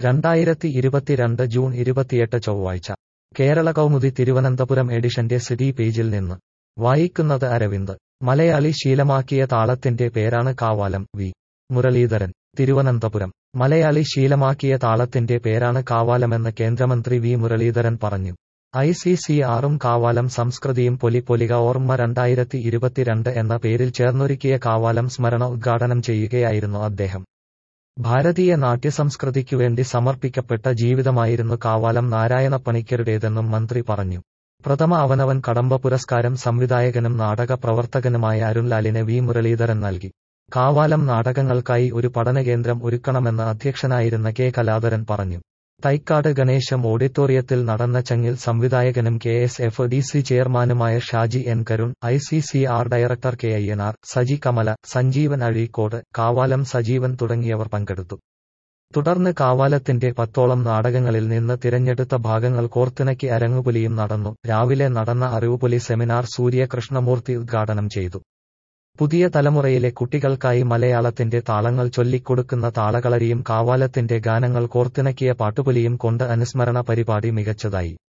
രണ്ടായിരത്തി ഇരുപത്തിരണ്ട് ജൂൺ ഇരുപത്തിയെട്ട് ചൊവ്വാഴ്ച കേരള കൗമുദി തിരുവനന്തപുരം എഡിഷന്റെ സിറ്റി പേജിൽ നിന്ന് വായിക്കുന്നത് അരവിന്ദ് മലയാളി ശീലമാക്കിയ താളത്തിന്റെ പേരാണ് കാവാലം വി മുരളീധരൻ തിരുവനന്തപുരം മലയാളി ശീലമാക്കിയ താളത്തിന്റെ പേരാണ് കാവാലമെന്ന് കേന്ദ്രമന്ത്രി വി മുരളീധരൻ പറഞ്ഞു ഐ സി സി ആറും കാവാലം സംസ്കൃതിയും പൊലി പൊലിക ഓർമ്മ രണ്ടായിരത്തി ഇരുപത്തിരണ്ട് എന്ന പേരിൽ ചേർന്നൊരുക്കിയ കാവാലം സ്മരണ ഉദ്ഘാടനം ചെയ്യുകയായിരുന്നു അദ്ദേഹം ഭാരതീയ നാട്യസംസ്കൃതിക്കുവേണ്ടി സമർപ്പിക്കപ്പെട്ട ജീവിതമായിരുന്നു കാവാലം നാരായണ പണിക്കരുടേതെന്നും മന്ത്രി പറഞ്ഞു പ്രഥമ അവനവൻ കടമ്പ പുരസ്കാരം സംവിധായകനും നാടക പ്രവർത്തകനുമായ അരുൺലാലിന് വി മുരളീധരൻ നൽകി കാവാലം നാടകങ്ങൾക്കായി ഒരു പഠനകേന്ദ്രം ഒരുക്കണമെന്ന് അധ്യക്ഷനായിരുന്ന കെ കലാധരൻ പറഞ്ഞു തൈക്കാട് ഗണേശം ഓഡിറ്റോറിയത്തിൽ നടന്ന ചങ്ങിൽ സംവിധായകനും K S F D C ചെയർമാനുമായ Shaji N Karun I C C R director K Ayyanar Saji Kamala Sanjeevan Azhikode Kavalam Sajeevan തുടങ്ങിയവർ പങ്കെടുത്തു തുടർന്ന് കാവാലത്തിന്റെ പത്തോളം നാടകങ്ങളിൽ നിന്ന് തിരഞ്ഞെടുത്ത ഭാഗങ്ങൾ കോർത്തിണക്കി അരങ്ങുപുലിയും നടന്നു രാവിലെ നടന്ന അറിവുപുലി സെമിനാർ സൂര്യ കൃഷ്ണമൂർത്തി ഉദ്ഘാടനം ചെയ്തു പുതിയ തലമുറയിലെ കുട്ടികൾക്കായി മലയാളത്തിന്റെ താളങ്ങൾ ചൊല്ലിക്കൊടുക്കുന്ന താളകളരിയും കാവാലത്തിന്റെ ഗാനങ്ങൾ കോർത്തിണക്കിയ പാട്ടുപുലിയും കൊണ്ട് അനുസ്മരണ പരിപാടി മികച്ചതായി